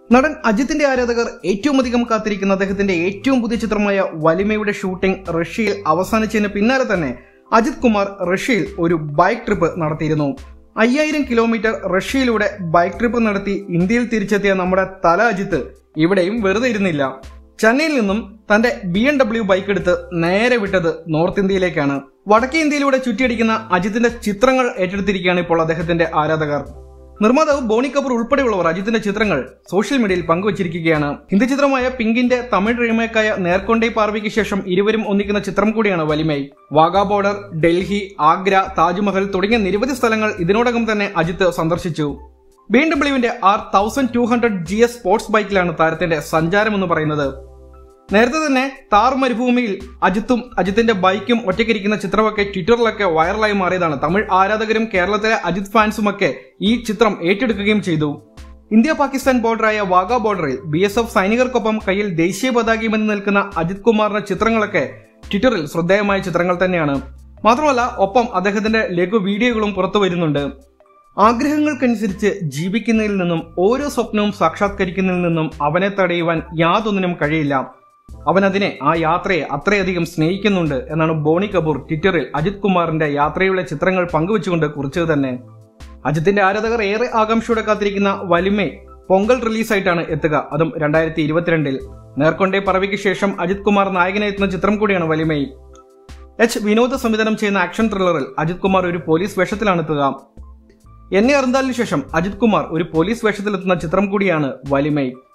നടൻ അജിത്തിന്റെ ആരാധകർ ഏറ്റവും അധികം കാത്തിരിക്കുന്ന അദ്ദേഹത്തിന്റെ ഏറ്റവും പുതിയ ചിത്രമായ വലിമയുടെ ഷൂട്ടിംഗ് റഷ്യയിൽ അവസാനിച്ചതിന് പിന്നാലെ തന്നെ അജിത് കുമാർ റഷ്യയിൽ ഒരു ബൈക്ക് ട്രിപ്പ് നടത്തിയിരുന്നു അയ്യായിരം കിലോമീറ്റർ റഷ്യയിലൂടെ ബൈക്ക് ട്രിപ്പ് നടത്തി ഇന്ത്യയിൽ തിരിച്ചെത്തിയ നമ്മുടെ തല അജിത്ത് ഇവിടെയും വെറുതെ ഇരുന്നില്ല ചെന്നൈയിൽ നിന്നും തന്റെ ബി എം ഡബ്ല്യു ബൈക്ക് എടുത്ത് നേരെ വിട്ടത് നോർത്ത് ഇന്ത്യയിലേക്കാണ് വടക്കേ ഇന്ത്യയിലൂടെ ചുറ്റിയടിക്കുന്ന അജിത്തിന്റെ ചിത്രങ്ങൾ ഏറ്റെടുത്തിരിക്കുകയാണ് ഇപ്പോൾ അദ്ദേഹത്തിന്റെ ആരാധകർ നിർമ്മാതാവ് ബോണി കപൂർ ഉൾപ്പെടെയുള്ളവർ അജിത്തിന്റെ ചിത്രങ്ങൾ സോഷ്യൽ മീഡിയയിൽ പങ്കുവച്ചിരിക്കുകയാണ് ഹിന്ദി ചിത്രമായ പിങ്കിന്റെ തമിഴ് റീമേക്കായ നേർക്കൊണ്ടേ പാർവയ്ക്ക് ശേഷം ഇരുവരും ഒന്നിക്കുന്ന ചിത്രം കൂടിയാണ് വലിമൈ വാഗാ ബോർഡർ ഡൽഹി ആഗ്ര താജ്മഹൽ തുടങ്ങിയ നിരവധി സ്ഥലങ്ങൾ ഇതിനോടകം തന്നെ അജിത്ത് സന്ദർശിച്ചു ബി എം ഡബ്ല്യുവിന്റെ R thousand two hundred G S sports ബൈക്കിലാണ് താരത്തിന്റെ സഞ്ചാരം എന്ന് പറയുന്നത് നേരത്തെ തന്നെ താർ മരുഭൂമിയിൽ അജിത്തും അജിത്തിന്റെ ബൈക്കും ഒറ്റയ്ക്കിരിക്കുന്ന ചിത്രമൊക്കെ ട്വിറ്ററിലൊക്കെ വൈറലായി മാറിയതാണ് തമിഴ് ആരാധകരും കേരളത്തിലെ അജിത് ഫാൻസുമൊക്കെ ഈ ചിത്രം ഏറ്റെടുക്കുകയും ചെയ്തു ഇന്ത്യ പാകിസ്ഥാൻ ബോർഡറായ വാഗ ബോർഡറിൽ ബി എസ് എഫ് സൈനികർക്കൊപ്പം കയ്യിൽ ദേശീയ പതാകയുമെന്ന് നിൽക്കുന്ന അജിത് കുമാറിന്റെ ചിത്രങ്ങളൊക്കെ ട്വിറ്ററിൽ ശ്രദ്ധേയമായ ചിത്രങ്ങൾ തന്നെയാണ് മാത്രമല്ല ഒപ്പം അദ്ദേഹത്തിന്റെ ലഘു വീഡിയോകളും പുറത്തു വരുന്നുണ്ട് ആഗ്രഹങ്ങൾക്കനുസരിച്ച് ജീവിക്കുന്നതിൽ നിന്നും ഓരോ സ്വപ്നവും സാക്ഷാത്കരിക്കുന്നതിൽ നിന്നും അവനെ തടയുവാൻ യാതൊന്നിനും കഴിയില്ല അവൻ അതിനെ ആ യാത്രയെ അത്രയധികം സ്നേഹിക്കുന്നുണ്ട് എന്നാണ് ബോണി കപൂർ ട്വിറ്ററിൽ അജിത് കുമാറിന്റെ യാത്രയുടെ ചിത്രങ്ങൾ പങ്കുവച്ചുകൊണ്ട് കുറിച്ചത് തന്നെ അജിത്തിന്റെ ആരാധകർ ഏറെ ആകാംക്ഷയോടെ കാത്തിരിക്കുന്ന വലിമേ പൊങ്കൽ റിലീസായിട്ടാണ് എത്തുക അതും രണ്ടായിരത്തി ഇരുപത്തിരണ്ടിൽ നേർക്കൊണ്ടേ പറവിക്ക് ശേഷം അജിത് കുമാർ നായകനായി എത്തുന്ന ചിത്രം കൂടിയാണ് വലിമൈ എച്ച് വിനോദ സംവിധാനം ചെയ്യുന്ന ആക്ഷൻ ത്രില്ലറിൽ അജിത് കുമാർ ഒരു പോലീസ് വേഷത്തിലാണ് എത്തുക എന്നെ അറിந்தாലിന് ശേഷം അജിത് കുമാർ ഒരു പോലീസ് വേഷത്തിലെത്തുന്ന ചിത്രം കൂടിയാണ് വലിമൈ